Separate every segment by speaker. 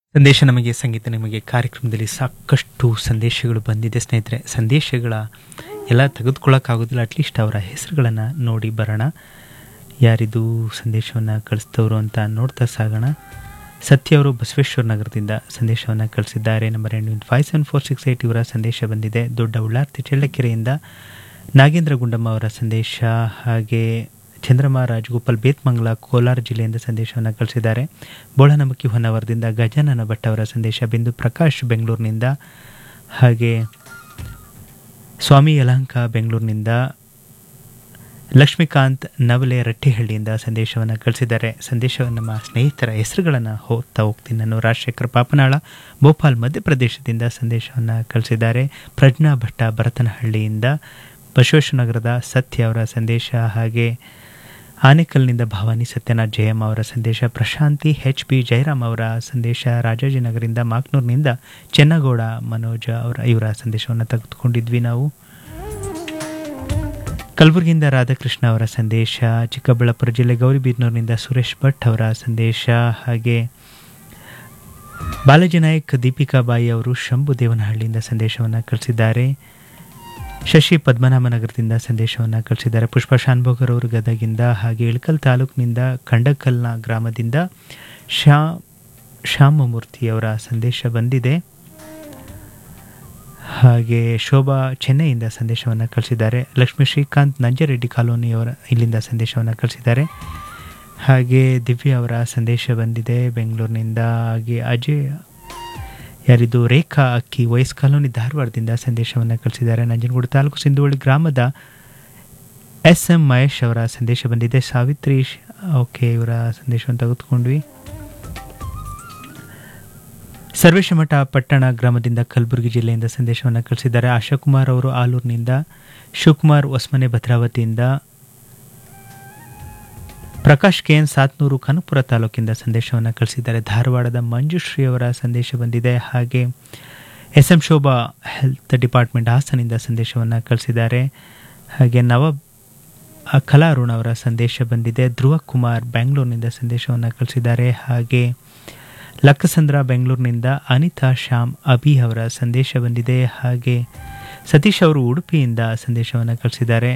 Speaker 1: ಸಂದೇಶ ನಮಗೆ ಸಂಗೀತ ನಿಮಗೆ ಕಾರ್ಯಕ್ರಮದಲ್ಲಿ ಸಾಕಷ್ಟು ಸಂದೇಶಗಳು ಬಂದಿದೆ ಸ್ನೇಹಿತರೆ ಸಂದೇಶಗಳ ಎಲ್ಲ ತೆಗೆದುಕೊಳ್ಳೋಕ್ಕಾಗೋದಿಲ್ಲ ಅಟ್ಲೀಸ್ಟ್ ಅವರ ಹೆಸರುಗಳನ್ನು ನೋಡಿ ಬರೋಣ ಯಾರಿದು ಸಂದೇಶವನ್ನು ಕಳಿಸ್ತವರು ಅಂತ ನೋಡ್ತಾ ಸಾಗೋಣ ಸತ್ಯ ಅವರು ಬಸವೇಶ್ವರ ನಗರದಿಂದ ಸಂದೇಶವನ್ನು ಕಳಿಸಿದ್ದಾರೆ ನಂಬರ್ ಎಂಟು five seven four six eight ಇವರ ಸಂದೇಶ ಬಂದಿದೆ ದೊಡ್ಡ ಉಳ್ಳಾರ್ತಿ ಚಳ್ಳಕೆರೆಯಿಂದ ನಾಗೇಂದ್ರ ಗುಂಡಮ್ಮ ಅವರ ಸಂದೇಶ ಹಾಗೆ ಚಂದ್ರಮ ರಾಜಗೋಪಾಲ್ ಬೇತ್ಮಂಗಲ ಕೋಲಾರ ಜಿಲ್ಲೆಯಿಂದ ಸಂದೇಶವನ್ನು ಕಳಿಸಿದ್ದಾರೆ ಬೋಳನಮಕ್ಕಿ ಹೊನ್ನವರದಿಂದ ಗಜಾನನ ಭಟ್ ಅವರ ಸಂದೇಶ ಬಿಂದು ಪ್ರಕಾಶ್ ಬೆಂಗಳೂರಿನಿಂದ ಹಾಗೆ ಸ್ವಾಮಿ ಯಲಹಂಕ ಬೆಂಗಳೂರಿನಿಂದ ಲಕ್ಷ್ಮೀಕಾಂತ್ ನವಲೆ ರಟ್ಟಿಹಳ್ಳಿಯಿಂದ ಸಂದೇಶವನ್ನು ಕಳಿಸಿದ್ದಾರೆ ಸಂದೇಶವನ್ನು ನಮ್ಮ ಸ್ನೇಹಿತರ ಹೆಸರುಗಳನ್ನು ಹೋಗ್ತಾ ಹೋಗ್ತೀನಿ ನಾನು ರಾಜಶೇಖರ್ ಪಾಪನಾಳ ಭೋಪಾಲ್ ಮಧ್ಯಪ್ರದೇಶದಿಂದ ಸಂದೇಶವನ್ನು ಕಳಿಸಿದ್ದಾರೆ ಪ್ರಜ್ಞಾ ಭಟ್ಟ ಭರತನಹಳ್ಳಿಯಿಂದ ಬಸವೇಶ್ವರನಗರದ ಸತ್ಯ ಅವರ ಸಂದೇಶ ಹಾಗೆ ಆನೇಕಲ್ನಿಂದ ಭವಾನಿ ಸತ್ಯನಾಥ್ ಜಯಮ್ಮ ಅವರ ಸಂದೇಶ ಪ್ರಶಾಂತಿ ಎಚ್ ಪಿ ಜಯರಾಮ್ ಅವರ ಸಂದೇಶ ರಾಜಾಜಿನಗರಿಂದ ಮಾಕ್ನೂರ್ನಿಂದ ಚೆನ್ನಗೌಡ ಮನೋಜ ಅವರ ಇವರ ಸಂದೇಶವನ್ನು ತೆಗೆದುಕೊಂಡಿದ್ವಿ ನಾವು ಕಲಬುರಗಿಯಿಂದ ರಾಧಾಕೃಷ್ಣ ಅವರ ಸಂದೇಶ ಚಿಕ್ಕಬಳ್ಳಾಪುರ ಜಿಲ್ಲೆ ಗೌರಿಬೀರ್ನೂರಿನಿಂದ ಸುರೇಶ್ ಭಟ್ ಅವರ ಸಂದೇಶ ಹಾಗೆ ಬಾಲಾಜಿ ನಾಯಕ್ ದೀಪಿಕಾ ಬಾಯಿ ಅವರು ಶಂಭು ದೇವನಹಳ್ಳಿಯಿಂದ ಸಂದೇಶವನ್ನು ಕಳಿಸಿದ್ದಾರೆ ಶಶಿ ಪದ್ಮನಾಭನಗರದಿಂದ ಸಂದೇಶವನ್ನು ಕಳಿಸಿದ್ದಾರೆ ಪುಷ್ಪ ಶಾನ್ಭೋಗರ್ ಅವರು ಗದಗಿಂದ ಹಾಗೆ ಇಳಕಲ್ ತಾಲೂಕಿನಿಂದ ಕಂಡಕಲ್ನ ಗ್ರಾಮದಿಂದ ಶಾ ಶ್ಯಾಮಮೂರ್ತಿ ಅವರ ಸಂದೇಶ ಬಂದಿದೆ ಹಾಗೆ ಶೋಭಾ ಚೆನ್ನೈಯಿಂದ ಸಂದೇಶವನ್ನು ಕಳಿಸಿದ್ದಾರೆ ಲಕ್ಷ್ಮೀ ಶ್ರೀಕಾಂತ್ ನಂಜರೆಡ್ಡಿ ಕಾಲೋನಿಯವರ ಇಲ್ಲಿಂದ ಸಂದೇಶವನ್ನು ಕಳಿಸಿದ್ದಾರೆ ಹಾಗೆ ದಿವ್ಯ ಅವರ ಸಂದೇಶ ಬಂದಿದೆ ಬೆಂಗಳೂರಿನಿಂದ ಹಾಗೆ ಅಜಯ್ ಯಾರಿದು ರೇಖಾ ಅಕ್ಕಿ ವಯಸ್ ಕಾಲೋನಿ ಧಾರವಾಡದಿಂದ ಸಂದೇಶವನ್ನು ಕಳಿಸಿದ್ದಾರೆ ನಂಜನಗೂಡು ತಾಲೂಕು ಸಿಂಧುವಳ್ಳಿ ಗ್ರಾಮದ ಎಸ್ ಎಂ ಮಹೇಶ್ ಅವರ ಸಂದೇಶ ಬಂದಿದೆ ಸಾವಿತ್ರಿ ಓಕೆ ಇವರ ಸಂದೇಶವನ್ನು ತೆಗೆದುಕೊಂಡ್ವಿ ಸರ್ವೇಶಮಠ ಪಟ್ಟಣ ಗ್ರಾಮದಿಂದ ಕಲಬುರಗಿ ಜಿಲ್ಲೆಯಿಂದ ಸಂದೇಶವನ್ನು ಕಳಿಸಿದ್ದಾರೆ ಆಶಾಕುಮಾರ್ ಅವರು ಆಲೂರಿನಿಂದ ಶಿವಕುಮಾರ್ ಹೊಸ್ಮನೆ ಭದ್ರಾವತಿಯಿಂದ ಪ್ರಕಾಶ್ ಕೆ ಎನ್ ಸಾತ್ನೂರು ಕನಕಪುರ ತಾಲೂಕಿಂದ ಸಂದೇಶವನ್ನು ಕಳಿಸಿದ್ದಾರೆ ಧಾರವಾಡದ ಮಂಜುಶ್ರೀ ಅವರ ಸಂದೇಶ ಬಂದಿದೆ ಹಾಗೆ S M Shobha health department ಹಾಸನಿಂದ ಸಂದೇಶವನ್ನು ಕಳಿಸಿದ್ದಾರೆ ಹಾಗೆ ನವ ಕಲಾರುಣ್ ಅವರ ಸಂದೇಶ ಬಂದಿದೆ ಧ್ರುವ ಕುಮಾರ್ ಬೆಂಗಳೂರಿನಿಂದ ಸಂದೇಶವನ್ನು ಕಳಿಸಿದ್ದಾರೆ ಹಾಗೆ ಲಕ್ಕಸಂದ್ರ ಬೆಂಗಳೂರಿನಿಂದ ಅನಿತಾ ಶ್ಯಾಮ್ ಅಭಿ ಅವರ ಸಂದೇಶ ಬಂದಿದೆ ಹಾಗೆ ಸತೀಶ್ ಅವರು ಉಡುಪಿಯಿಂದ ಸಂದೇಶವನ್ನು ಕಳಿಸಿದ್ದಾರೆ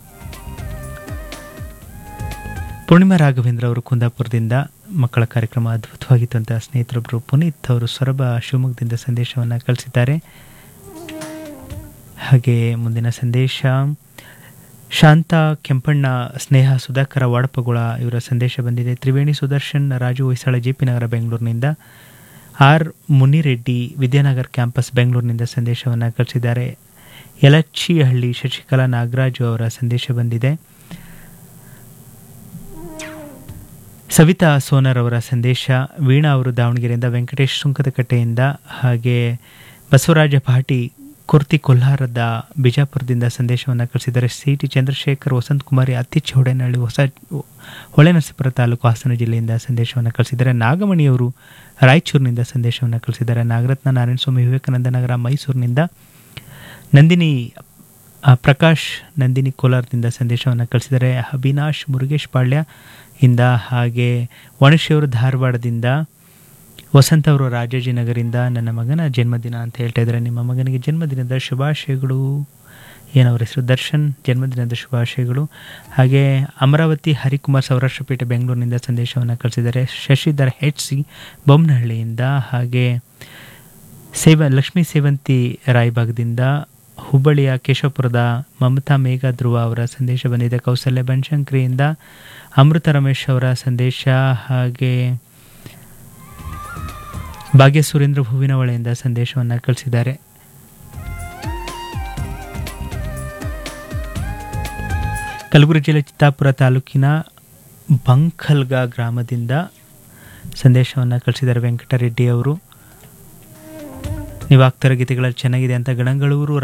Speaker 1: ಪೂರ್ಣಿಮಾ ರಾಘವೇಂದ್ರ ಅವರು ಕುಂದಾಪುರದಿಂದ ಮಕ್ಕಳ ಕಾರ್ಯಕ್ರಮ ಅದ್ಭುತವಾಗಿತ್ತು ಅಂತ ಸ್ನೇಹಿತರೊಬ್ಬರು ಪುನೀತ್ ಅವರು ಸೊರಬ ಶಿವಮೊಗ್ಗದಿಂದ ಸಂದೇಶವನ್ನು ಕಳಿಸಿದ್ದಾರೆ ಹಾಗೆ ಮುಂದಿನ ಸಂದೇಶ ಶಾಂತ ಕೆಂಪಣ್ಣ ಸ್ನೇಹ ಸುಧಾಕರ ವಾಡಪಗುಳ ಇವರ ಸಂದೇಶ ಬಂದಿದೆ ತ್ರಿವೇಣಿ ಸುದರ್ಶನ್ ರಾಜು ಹೊಯ್ಸಳ ಜೆ ಪಿ ನಗರ ಬೆಂಗಳೂರಿನಿಂದ ಆರ್ ಮುನಿರೆಡ್ಡಿ ವಿದ್ಯಾನಗರ್ ಕ್ಯಾಂಪಸ್ ಬೆಂಗಳೂರಿನಿಂದ ಸಂದೇಶವನ್ನು ಕಳಿಸಿದ್ದಾರೆ ಯಲಚ್ಚಿಹಳ್ಳಿ ಶಶಿಕಲಾ ನಾಗರಾಜು ಅವರ ಸಂದೇಶ ಬಂದಿದೆ ಸವಿತಾ ಸೋನರ್ ಅವರ ಸಂದೇಶ ವೀಣಾ ಅವರು ದಾವಣಗೆರೆಯಿಂದ ವೆಂಕಟೇಶ್ ಸುಂಕದಕಟ್ಟೆಯಿಂದ ಹಾಗೆ ಬಸವರಾಜ ಭಾಟಿ ಕುರ್ತಿ ಕೊಲ್ಹಾರದ ಬಿಜಾಪುರದಿಂದ ಸಂದೇಶವನ್ನು ಕಳಿಸಿದ್ದಾರೆ ಸಿ ಟಿ ಚಂದ್ರಶೇಖರ್ ವಸಂತ್ ಕುಮಾರಿ ಅತ್ತಿಚ್ಚ ಹೊಡೆನಹಳ್ಳಿ ಹೊಸ ಹೊಳೆನರಸೀಪುರ ತಾಲೂಕು ಹಾಸನ ಜಿಲ್ಲೆಯಿಂದ ಸಂದೇಶವನ್ನು ಕಳಿಸಿದ್ದಾರೆ ನಾಗಮಣಿಯವರು ರಾಯಚೂರಿನಿಂದ ಸಂದೇಶವನ್ನು ಕಳಿಸಿದ್ದಾರೆ ನಾಗರತ್ನ ನಾರಾಯಣಸ್ವಾಮಿ ವಿವೇಕಾನಂದ ನಗರ ಮೈಸೂರಿನಿಂದ ನಂದಿನಿ ಪ್ರಕಾಶ್ ನಂದಿನಿ ಕೋಲಾರದಿಂದ ಸಂದೇಶವನ್ನು ಕಳಿಸಿದ್ದಾರೆ ಅವಿನಾಶ್ ಮುರುಗೇಶ್ ಪಾಳ್ಯ ಇಂದ ಹಾಗೆ ವಣಶಿಯವರು ಧಾರವಾಡದಿಂದ ವಸಂತ ಅವರು ರಾಜಾಜಿನಗರಿಂದ ನನ್ನ ಮಗನ ಜನ್ಮದಿನ ಅಂತ ಹೇಳ್ತಾ ಇದ್ದಾರೆ ನಿಮ್ಮ ಮಗನಿಗೆ ಜನ್ಮದಿನದ ಶುಭಾಶಯಗಳು ಏನವರ ಹೆಸರು ದರ್ಶನ್ ಜನ್ಮದಿನದ ಶುಭಾಶಯಗಳು ಹಾಗೆ ಅಮರಾವತಿ ಹರಿಕುಮಾರ್ ಸೌರಾಷ್ಟ್ರಪೇಟೆ ಬೆಂಗಳೂರಿನಿಂದ ಸಂದೇಶವನ್ನು ಕಳಿಸಿದ್ದಾರೆ ಶಶಿಧರ್ ಹೆಚ್ ಸಿ ಬೊಮ್ಮನಹಳ್ಳಿಯಿಂದ ಹಾಗೆ ಸೇವ ಲಕ್ಷ್ಮೀ ಸೇವಂತಿ ರಾಯಬಾಗದಿಂದ ಹುಬ್ಬಳ್ಳಿಯ ಕೇಶವಪುರದ ಮಮತಾ ಮೇಘ ಧ್ರುವ ಅವರ ಸಂದೇಶ ಬಂದಿದೆ ಕೌಸಲ್ಯ ಬನಶಂಕರಿಯಿಂದ ಅಮೃತ ರಮೇಶ್ ಅವರ ಸಂದೇಶ ಹಾಗೆ ಭಾಗ್ಯ ಸುರೇಂದ್ರ ಹೂವಿನವಳೆಯಿಂದ ಸಂದೇಶವನ್ನು ಕಳಿಸಿದ್ದಾರೆ ಕಲಬುರಗಿ ಜಿಲ್ಲೆ ಚಿತ್ತಾಪುರ ತಾಲೂಕಿನ ಬಂಕಲ್ಗ ಗ್ರಾಮದಿಂದ ಸಂದೇಶವನ್ನು ಕಳಿಸಿದ್ದಾರೆ ವೆಂಕಟರೆಡ್ಡಿ ಅವರು ನೀವು ಆಗ್ತಿರೋ ಗೀತೆಗಳಲ್ಲಿ ಚೆನ್ನಾಗಿದೆ ಅಂತ ಗಣಗಳೂರು